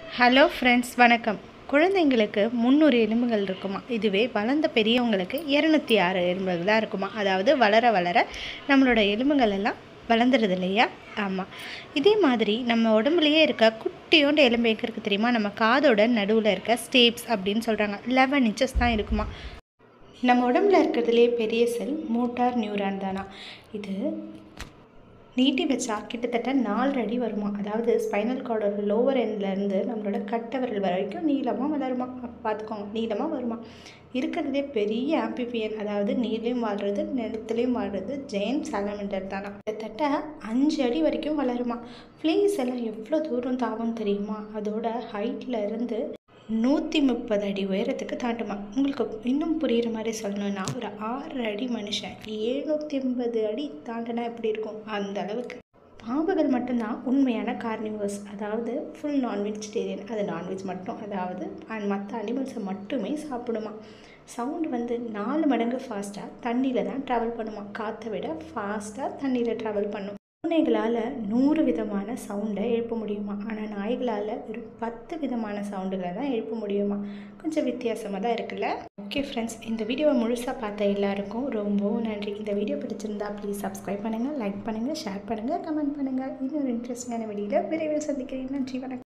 hello friends வணக்கம் குழந்தைங்களுக்கு முந்நூறு எலும்புகள் இருக்குமா இதுவே வளர்ந்த பெரியவங்களுக்கு இரநூத்தி ஆறு எலும்புகள் தான் இருக்குமா அதாவது வளர வளர நம்மளோட எலும்புகள் எல்லாம் வளர்ந்துருது இல்லையா ஆமாம் இதே மாதிரி நம்ம உடம்புலையே இருக்க குட்டியோண்டு எலும்பு எங்கே இருக்குது தெரியுமா நம்ம காதோட நடுவில் இருக்க ஸ்டேப்ஸ் அப்படின்னு சொல்கிறாங்க லெவன் இன்ச்சஸ் தான் இருக்குமா நம்ம உடம்புல இருக்கிறதுலே பெரிய செல் மோட்டார் நியூரான் தானா இது நீட்டி வச்சா கிட்டத்தட்ட நாலு அடி வருமா அதாவது ஸ்பைனல் கார்டோட லோவர் எண்ட்லேருந்து நம்மளோட கட்டை விரல் வரைக்கும் நீளமாக வளருமா அப்ப பார்த்துக்கோங்க நீளமாக வருமா இருக்கிறதுலே பெரிய ஆம்பிபியன் அதாவது நீர்லேயும் வாழ்கிறது நிலத்துலேயும் வாழ்கிறது ஜெயின் சாலமெண்டர் தானா கிட்டத்தட்ட அஞ்சு அடி வரைக்கும் வளருமா ஃப்ளீஸ் எல்லாம் எவ்வளோ தூரம் தாவும் தெரியுமா அதோட ஹைட்டில் இருந்து நூற்றி முப்பது அடி உயரத்துக்கு தாண்டுமா உங்களுக்கு இன்னும் புரிகிற மாதிரி சொல்லணும்னா ஒரு ஆறு அடி மனுஷன் எழுநூற்றி ஐம்பது அடி தாண்டினா எப்படி இருக்கும் அந்த அளவுக்கு பாம்புகள் மட்டும்தான் உண்மையான கார்னிவர்ஸ் அதாவது ஃபுல் நான் வெஜிடேரியன் அது நான்வெஜ் மட்டும் அதாவது மற்ற அனிமல்ஸை மட்டுமே சாப்பிடுமா சவுண்டு வந்து நாலு மடங்கு ஃபாஸ்ட்டாக தண்ணியில் தான் ட்ராவல் பண்ணுமா காற்றை விட ஃபாஸ்ட்டாக தண்ணியில் ட்ராவல் பண்ணும் பூனைகளால் நூறு விதமான சவுண்டை எழுப்ப முடியுமா ஆனால் நாய்களால் வெறும் பத்து விதமான சவுண்டுகளை தான் எழுப்ப முடியுமா கொஞ்சம் வித்தியாசமாக தான் இருக்குல்ல ஓகே ஃப்ரெண்ட்ஸ் இந்த வீடியோவை முழுசாக பார்த்த எல்லாருக்கும் ரொம்ப நன்றி இந்த வீடியோ பிடிச்சிருந்தா ப்ளீஸ் சப்ஸ்கிரைப் பண்ணுங்கள் லைக் பண்ணுங்கள் ஷேர் பண்ணுங்கள் கமெண்ட் பண்ணுங்கள் இன்னொரு இன்ட்ரெஸ்டிங்கான வீடியோவில் விரைவில் சந்திக்கிறேன் நன்றி வணக்கம்